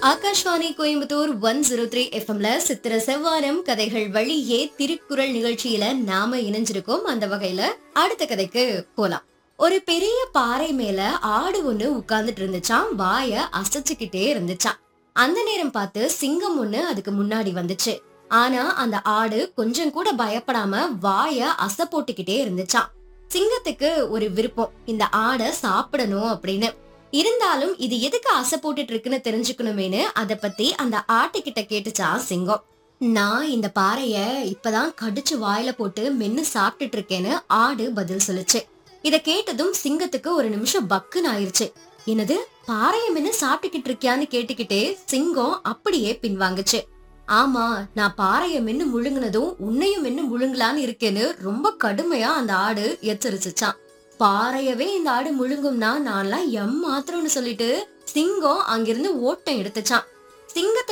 Akashvani Coimbatore one zero three எஃப்எம்ல சித்திர செவ்வாரம் கதைகள் வழியே திருக்குறள் நிகழ்ச்சியில நாம இணைஞ்சிருக்கோம் அந்த வகையில அடுத்த கதைக்கு போலாம் ஒரு பெரிய பாறை மேல ஆடு ஒண்ணு உட்கார்ந்துட்டு இருந்துச்சாம் வாய அசைச்சுக்கிட்டே இருந்துச்சாம் அந்த நேரம் பார்த்து சிங்கம் ஒண்ணு அதுக்கு முன்னாடி வந்துச்சு ஆனா அந்த ஆடு கொஞ்சம் கூட பயப்படாம வாய அசை போட்டுக்கிட்டே இருந்துச்சாம் சிங்கத்துக்கு ஒரு விருப்பம் இந்த ஆடை சாப்பிடணும் அப்படின்னு இருந்தாலும் இது எதுக்கு ஆசை போட்டுட்டு இருக்குன்னு தெரிஞ்சுக்கணுமேனு அத பத்தி அந்த ஆட்டுக்கிட்ட கேட்டுச்சா சிங்கம் நான் இந்த பாறைய இப்பதான் கடிச்சு வாயில போட்டு மென்னு சாப்பிட்டுட்டு இருக்கேன்னு ஆடு பதில் சொல்லுச்சு இத கேட்டதும் சிங்கத்துக்கு ஒரு நிமிஷம் பக்குன்னு ஆயிருச்சு என்னது பாறைய மென்னு சாப்பிட்டுக்கிட்டு இருக்கியான்னு கேட்டுக்கிட்டே சிங்கம் அப்படியே பின்வாங்குச்சு ஆமா நான் பாறைய மென்னு முழுங்குனதும் உன்னையும் மென்னு முழுங்கலான்னு இருக்கேன்னு ரொம்ப கடுமையா அந்த ஆடு எச்சரிச்சுச்சான் பாறையவே இந்த ஆடு முழுங்கும்னா நான்லாம் எம் மாத்திரம்னு சொல்லிட்டு சிங்கம் அங்கிருந்து ஓட்டம் எடுத்துச்சான் சிங்கத்தை